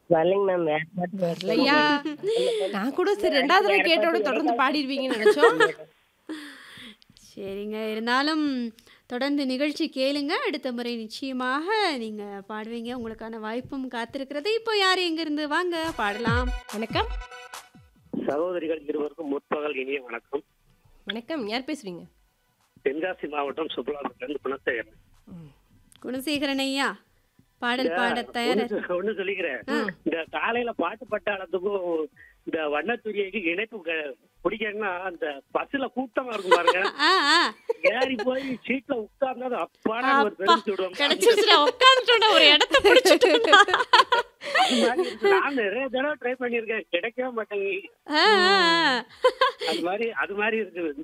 வரலைங்க மேம் வேற பாட்டு வரலையா நான் கூட சரி ரெண்டாவது தடவை கேட்டோட தொடர்ந்து பாடிடுவீங்கன்னு நினைச்சோம் சரிங்க இருந்தாலும் தொடர்ந்து நிகழ்ச்சி கேளுங்க அடுத்த முறை நிச்சயமாக நீங்க பாடுவீங்க உங்களுக்கான வாய்ப்பும் காத்திருக்கிறது இப்போ யார் எங்கிருந்து வாங்க பாடலாம் வணக்கம் சகோதரிகள் இருவருக்கும் முற்பகல் இனிய வணக்கம் வணக்கம் யார் பேசுறீங்க தென்காசி மாவட்டம் சுற்றுலாத்திலிருந்து குணசேகரன் குணசேகரன் ஐயா பாடல் பாட தயார ஒண்ணு- ஒண்ணு சொல்லிக்கிறேன் இந்த காலையில பாட்டு பட்டாளத்துக்கும் இந்த வண்ணத்துறைக்கு இணைப்பு க- பிடிக்கணும்னா அந்த பஸ்ல கூட்டமா இருக்கும் பாருங்க ஆ ஆ ஏறி போய் சீட்ல உட்கார்ந்தா அது அப்பாடா ஒரு அப்பா பெருமிச்சு விடுவாங்க கிடைச்சிருச்சுடா உட்காந்துட்டோட ஒரு இடத்த பிடிச்சிட்டோம்டா அது மாதிரி இருக்கு. நான் நிறைய தடவை ட்ரை பண்ணிருக்கேன் கிடைக்கவே மாட்டேங்குது ஆ, ஆ, ஆ. அது மாதிரி அது மாதிரி இருக்குது